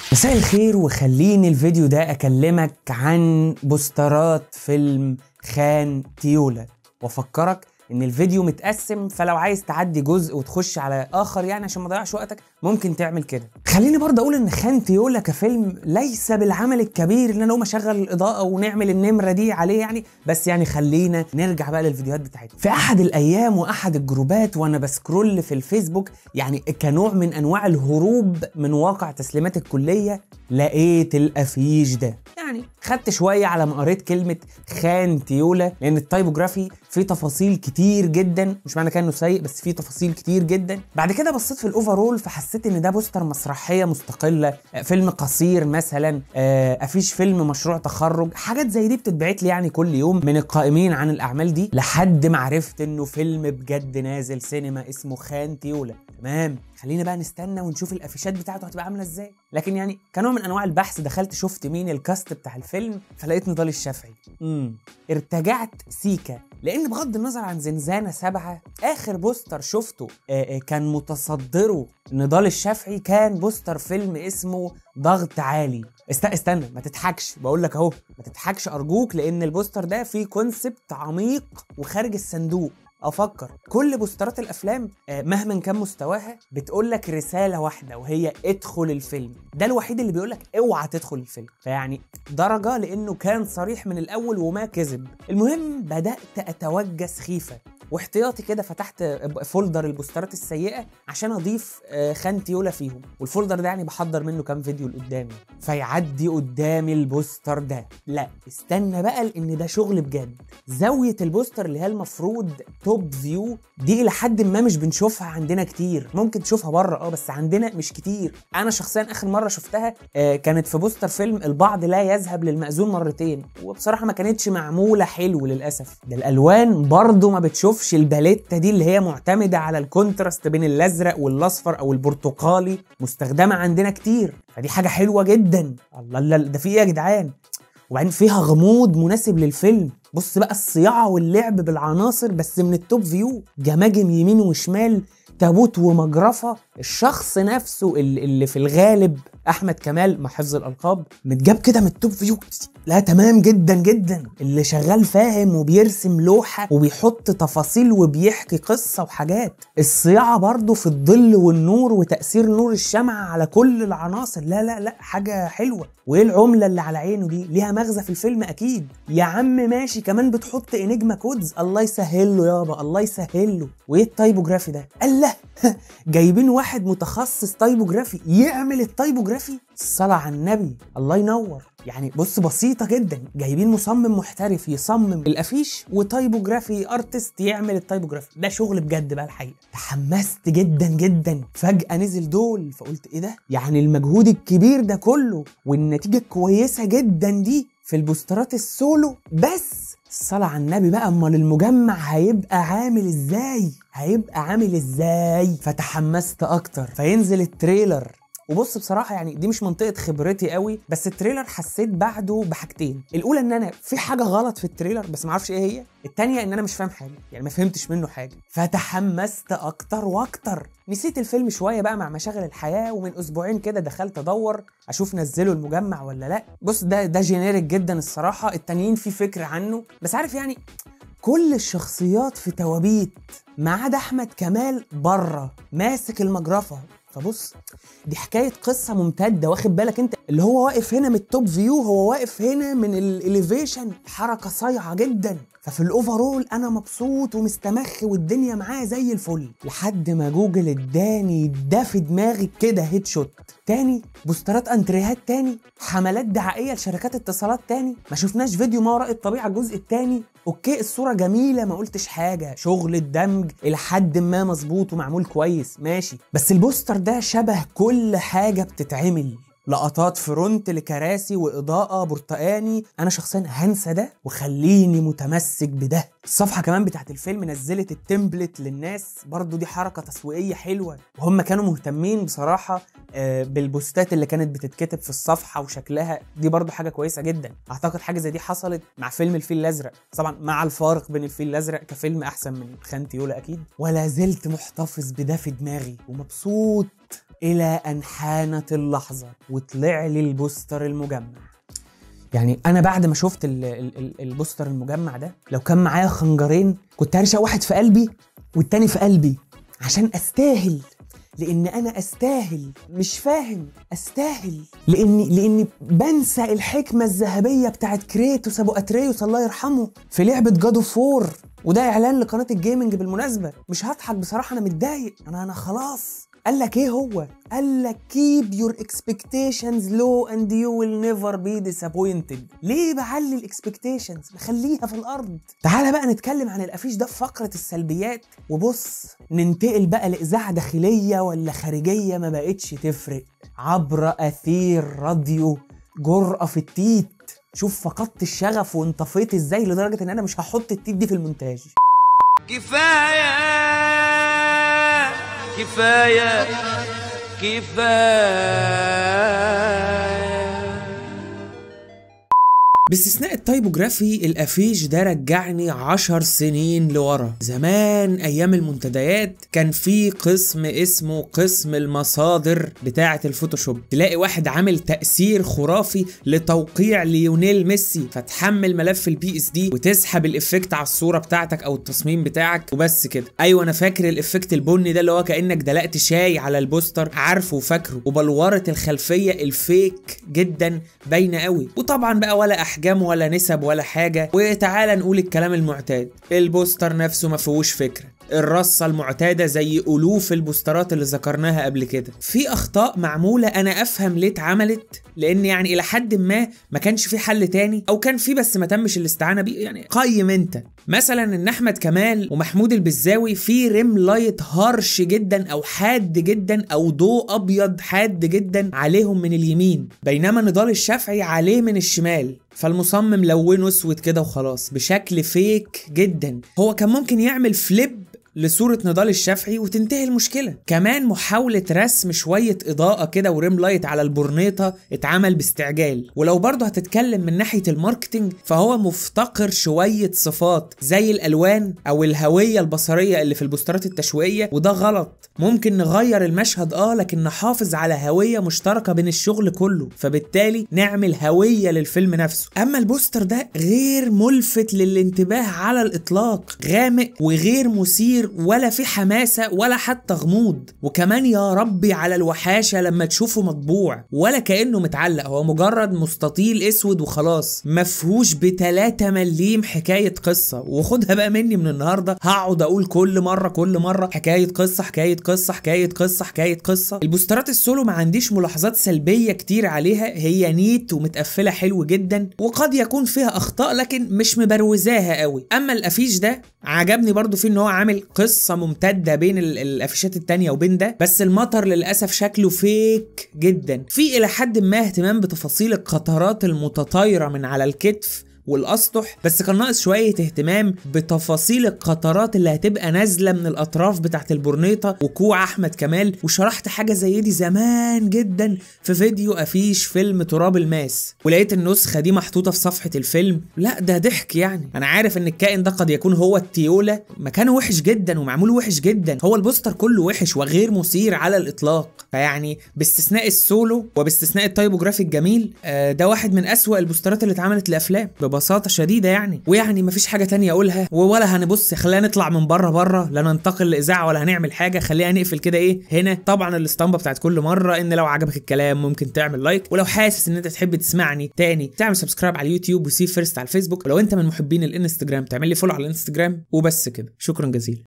مساء الخير وخليني الفيديو ده اكلمك عن بوسترات فيلم خان تيولا وافكرك ان الفيديو متقسم فلو عايز تعدي جزء وتخش على اخر يعني عشان ما تضيعش وقتك ممكن تعمل كده خليني برضه اقول ان خان تيولا كفيلم ليس بالعمل الكبير اللي انا اقوم اشغل الاضاءه ونعمل النمره دي عليه يعني بس يعني خلينا نرجع بقى للفيديوهات بتاعتنا في احد الايام واحد الجروبات وانا بسكرول في الفيسبوك يعني كنوع من انواع الهروب من واقع تسليمات الكليه لقيت الافيش ده يعني خدت شويه على ما قريت كلمه خان تيولا لان التايبوجرافي فيه تفاصيل كتير جدا مش معنى كده انه سيء بس فيه تفاصيل كتير جدا بعد كده بصيت في الاوفرول فحسيت ان ده بوستر مسرحيه مستقله آه، فيلم قصير مثلا آه، افيش فيلم مشروع تخرج حاجات زي دي بتتبعت لي يعني كل يوم من القائمين عن الاعمال دي لحد ما عرفت انه فيلم بجد نازل سينما اسمه خان تيولا تمام خلينا بقى نستنى ونشوف الافيشات بتاعته هتبقى عامله ازاي لكن يعني كنوع من انواع البحث دخلت شفت مين الكاست بتاع الفيلم فلقيت نضال الشافعي امم ارتجعت سيكا لان بغض النظر عن زنزانه سبعه اخر بوستر شفته آه، آه، كان متصدره نضال الشافعي كان بوستر فيلم اسمه ضغط عالي است استنى ما تضحكش بقول لك اهو ما تضحكش ارجوك لان البوستر ده فيه كونسبت عميق وخارج الصندوق افكر كل بوسترات الافلام آه، مهما كان مستواها بتقول لك رساله واحده وهي ادخل الفيلم ده الوحيد اللي بيقول لك اوعى تدخل الفيلم فيعني درجه لانه كان صريح من الاول وما كذب المهم بدات اتوجه سخيفه واحتياطي كده فتحت فولدر البوسترات السيئه عشان اضيف آه، خان تيولا فيهم والفولدر ده يعني بحضر منه كام فيديو لقدامي فيعدي قدامي البوستر ده لا استنى بقى لان ده شغل بجد زاويه البوستر اللي هي المفروض توب فيو دي الى حد ما مش بنشوفها عندنا كتير ممكن تشوفها بره اه بس عندنا مش كتير انا شخصيا اخر مره شفتها آه، كانت في بوستر فيلم البعض لا يذهب للمأذون مرتين وبصراحه ما كانتش معموله حلو للاسف ده الالوان برضو ما بتشوفش الباليتا دي اللي هي معتمده على الكونتراست بين الازرق والاصفر او البرتقالي مستخدمه عندنا كتير فدي حاجه حلوه جدا الله لا ده في ايه يا جدعان وبعدين فيها غموض مناسب للفيلم بص بقى الصياعه واللعب بالعناصر بس من التوب فيو جماجم يمين وشمال تابوت ومجرفه الشخص نفسه ال- اللي في الغالب احمد كمال مع حفظ الالقاب متجاب كده من التوب فيو لا تمام جدا جدا اللي شغال فاهم وبيرسم لوحه وبيحط تفاصيل وبيحكي قصه وحاجات الصياعه برضو في الظل والنور وتاثير نور الشمعة على كل العناصر لا لا لا حاجه حلوه وايه العمله اللي على عينه دي ليها مغزى في الفيلم اكيد يا عم ماشي كمان بتحط انجما كودز الله يسهل له يابا الله يسهل له وايه التايبوجرافي ده الله جايبين واحد متخصص تايبوجرافي يعمل التايبوجرافي الصلاة على النبي الله ينور يعني بص بسيطة جدا جايبين مصمم محترف يصمم الافيش وتايبوجرافي ارتست يعمل التايبوجرافي ده شغل بجد بقى الحقيقة تحمست جدا جدا فجأة نزل دول فقلت ايه ده يعني المجهود الكبير ده كله والنتيجة الكويسة جدا دي في البوسترات السولو بس الصلاة على النبي بقى امال المجمع هيبقى عامل ازاي هيبقى عامل ازاي فتحمست اكتر فينزل التريلر وبص بصراحه يعني دي مش منطقه خبرتي قوي بس التريلر حسيت بعده بحاجتين الاولى ان انا في حاجه غلط في التريلر بس ما اعرفش ايه هي التانية ان انا مش فاهم حاجه يعني ما فهمتش منه حاجه فتحمست اكتر واكتر نسيت الفيلم شويه بقى مع مشاغل الحياه ومن اسبوعين كده دخلت ادور اشوف نزلوا المجمع ولا لا بص ده ده جينيريك جدا الصراحه التانيين في فكره عنه بس عارف يعني كل الشخصيات في توابيت ما عدا احمد كمال بره ماسك المجرفه فبص دي حكايه قصه ممتده واخد بالك انت اللي هو واقف هنا من التوب فيو هو واقف هنا من الاليفيشن حركه صايعه جدا ففي الاوفرول انا مبسوط ومستمخ والدنيا معايا زي الفل لحد ما جوجل اداني ده في دماغي كده هيد شوت تاني بوسترات انتريهات تاني حملات دعائيه لشركات اتصالات تاني ما شفناش فيديو ما وراء الطبيعه الجزء التاني اوكي الصوره جميله ما قلتش حاجه شغل الدمج الى حد ما مظبوط ومعمول كويس ماشي بس البوستر ده شبه كل حاجه بتتعمل لقطات فرونت لكراسي واضاءه برتقاني انا شخصيا هنسى ده وخليني متمسك بده الصفحه كمان بتاعت الفيلم نزلت التمبلت للناس برضو دي حركه تسويقيه حلوه وهم كانوا مهتمين بصراحه آه، بالبوستات اللي كانت بتتكتب في الصفحه وشكلها دي برضو حاجه كويسه جدا اعتقد حاجه زي دي حصلت مع فيلم الفيل الازرق طبعا مع الفارق بين الفيل الازرق كفيلم احسن من خان تيولا اكيد ولا زلت محتفظ بده في دماغي ومبسوط الى ان حانت اللحظه وطلع لي البوستر المجمع يعني انا بعد ما شفت ال- ال- ال- البوستر المجمع ده لو كان معايا خنجرين كنت هرشق واحد في قلبي والتاني في قلبي عشان استاهل لان انا استاهل مش فاهم استاهل لاني لاني بنسى الحكمه الذهبيه بتاعت كريتوس ابو اتريوس الله يرحمه في لعبه جاد اوف فور وده اعلان لقناه الجيمنج بالمناسبه مش هضحك بصراحه انا متضايق انا انا خلاص قال لك ايه هو قال لك keep your expectations low and you will never be disappointed ليه بعلي الاكسبكتيشنز بخليها في الارض تعالى بقى نتكلم عن الافيش ده في فقره السلبيات وبص ننتقل بقى لاذاعه داخليه ولا خارجيه ما بقتش تفرق عبر اثير راديو جرأة في التيت شوف فقدت الشغف وانطفيت ازاي لدرجه ان انا مش هحط التيت دي في المونتاج كفاية كفاية كفاية باستثناء التايبوجرافي الافيش ده رجعني عشر سنين لورا زمان ايام المنتديات كان في قسم اسمه قسم المصادر بتاعة الفوتوشوب تلاقي واحد عامل تأثير خرافي لتوقيع ليونيل ميسي فتحمل ملف البي اس دي وتسحب الافكت على الصورة بتاعتك او التصميم بتاعك وبس كده ايوه انا فاكر الافكت البني ده اللي هو كانك دلقت شاي على البوستر عارفه وفاكره وبلورة الخلفية الفيك جدا باينة قوي وطبعا بقى ولا احجام ولا نسب ولا حاجة وتعالى نقول الكلام المعتاد البوستر نفسه ما فيهوش فكرة الرصة المعتادة زي ألوف البوسترات اللي ذكرناها قبل كده في أخطاء معمولة أنا أفهم ليه اتعملت لأن يعني إلى حد ما ما كانش في حل تاني أو كان في بس ما تمش الاستعانة بيه يعني قيم أنت مثلا إن أحمد كمال ومحمود البزاوي في ريم لايت هارش جدا أو حاد جدا أو ضوء أبيض حاد جدا عليهم من اليمين بينما نضال الشافعي عليه من الشمال فالمصمم لونه اسود كده وخلاص بشكل فيك جدا هو كان ممكن يعمل فليب لصورة نضال الشافعي وتنتهي المشكلة كمان محاولة رسم شوية إضاءة كده وريم لايت على البورنيطة اتعمل باستعجال ولو برضه هتتكلم من ناحية الماركتينج فهو مفتقر شوية صفات زي الألوان أو الهوية البصرية اللي في البوسترات التشويقية وده غلط ممكن نغير المشهد اه لكن نحافظ على هوية مشتركة بين الشغل كله فبالتالي نعمل هوية للفيلم نفسه أما البوستر ده غير ملفت للانتباه على الإطلاق غامق وغير مثير ولا في حماسة ولا حتى غموض وكمان يا ربي على الوحاشة لما تشوفه مطبوع ولا كأنه متعلق هو مجرد مستطيل اسود وخلاص مفهوش بتلاتة مليم حكاية قصة وخدها بقى مني من النهاردة هقعد اقول كل مرة كل مرة حكاية قصة حكاية قصة حكاية قصة حكاية قصة البوسترات السولو ما عنديش ملاحظات سلبية كتير عليها هي نيت ومتقفلة حلو جدا وقد يكون فيها اخطاء لكن مش مبروزاها قوي اما الافيش ده عجبني برضو فيه ان هو عامل قصة ممتدة بين ال- الافيشات التانية وبين ده بس المطر للاسف شكله فيك جدا في الى حد ما اهتمام بتفاصيل القطرات المتطايرة من على الكتف والاسطح بس كان ناقص شويه اهتمام بتفاصيل القطرات اللي هتبقى نازله من الاطراف بتاعت البورنيطه وكوع احمد كمال وشرحت حاجه زي دي زمان جدا في فيديو افيش فيلم تراب الماس ولقيت النسخه دي محطوطه في صفحه الفيلم لا ده ضحك يعني انا عارف ان الكائن ده قد يكون هو التيولا مكانه وحش جدا ومعمول وحش جدا هو البوستر كله وحش وغير مثير على الاطلاق فيعني باستثناء السولو وباستثناء التايبوجرافي الجميل آه، ده واحد من اسوأ البوسترات اللي اتعملت لافلام ببساطه شديده يعني ويعني مفيش حاجه تانية اقولها ولا هنبص خلينا نطلع من بره بره لا ننتقل لاذاعه ولا هنعمل حاجه خلينا نقفل كده ايه هنا طبعا الاسطمبه بتاعت كل مره ان لو عجبك الكلام ممكن تعمل لايك ولو حاسس ان انت تحب تسمعني تاني تعمل سبسكرايب على اليوتيوب وسي فيرست على الفيسبوك ولو انت من محبين الانستجرام تعمل لي فولو على الانستجرام وبس كده شكرا جزيلا